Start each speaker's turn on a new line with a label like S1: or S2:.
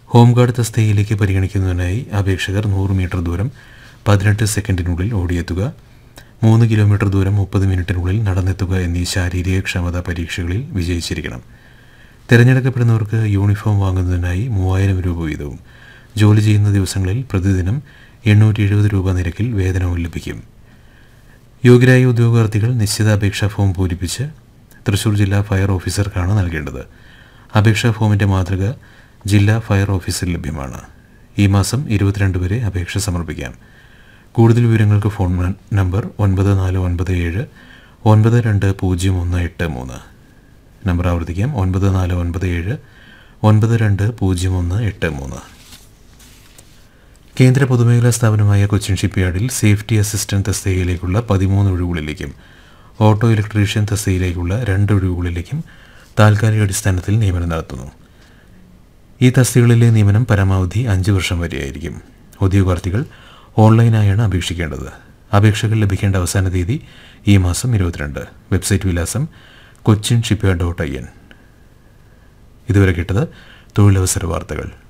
S1: home guard തസ്തികയിലേക്ക് പരിഗണിക്കുന്നതിനായി അപേക്ഷകർ നൂറ് മീറ്റർ ദൂരം പതിനെട്ട് സെക്കൻഡിനുള്ളിൽ ഓടിയെത്തുക മൂന്ന് കിലോമീറ്റർ ദൂരം മുപ്പത് മിനിറ്റിനുള്ളിൽ നടന്നെത്തുക എന്നീ ശാരീരിക ക്ഷമതാ പരീക്ഷകളിൽ വിജയിച്ചിരിക്കണം തിരഞ്ഞെടുക്കപ്പെടുന്നവർക്ക് യൂണിഫോം വാങ്ങുന്നതിനായി മൂവായിരം രൂപ വീതവും ജോലി ചെയ്യുന്ന ദിവസങ്ങളിൽ പ്രതിദിനം എണ്ണൂറ്റി എഴുപത് രൂപ നിരക്കിൽ വേതനവും ലഭിക്കും യോഗ്യരായ ഉദ്യോഗാർത്ഥികൾ നിശ്ചിത അപേക്ഷാ ഫോം പൂരിപ്പിച്ച് തൃശൂർ ജില്ലാ ഫയർ ഓഫീസർക്കാണ് നൽകേണ്ടത് അപേക്ഷാ ഫോമിൻ്റെ മാതൃക ജില്ലാ ഫയർ ഓഫീസർ ലഭ്യമാണ് ഈ മാസം ഇരുപത്തിരണ്ട് വരെ അപേക്ഷ സമർപ്പിക്കാം കൂടുതൽ വിവരങ്ങൾക്ക് ഫോൺ നമ്പർ ഒൻപത് നാല് ഒൻപത് ഏഴ് ഒൻപത് രണ്ട് പൂജ്യം ഒന്ന് എട്ട് മൂന്ന് നമ്പർ ആവർത്തിക്കാം ഒൻപത് നാല് ഒൻപത് ഏഴ് ഒൻപത് രണ്ട് പൂജ്യം ഒന്ന് എട്ട് മൂന്ന് കേന്ദ്ര പൊതുമേഖലാ സ്ഥാപനമായ കൊച്ചിൻ ഷിപ്പ്യാർഡിൽ സേഫ്റ്റി അസിസ്റ്റന്റ് തസ്തികയിലേക്കുള്ള പതിമൂന്ന് ഒഴിവുകളിലേക്കും ഓട്ടോ ഇലക്ട്രീഷ്യൻ തസ്തികയിലേക്കുള്ള രണ്ട് ഒഴിവുകളിലേക്കും താൽക്കാലിക അടിസ്ഥാനത്തിൽ നിയമനം നടത്തുന്നു ഈ തസ്തികകളിലെ നിയമനം പരമാവധി അഞ്ച് വർഷം വരെയായിരിക്കും ഉദ്യോഗാർത്ഥികൾ ഓൺലൈനായാണ് അപേക്ഷിക്കേണ്ടത് അപേക്ഷകൾ ലഭിക്കേണ്ട അവസാന തീയതി ഈ മാസം ഇരുപത്തിരണ്ട് വെബ്സൈറ്റ് വിലാസം Cochin shipyard dot I N ഇതുവരെ കേട്ടത് തൊഴിലവസര വാർത്തകൾ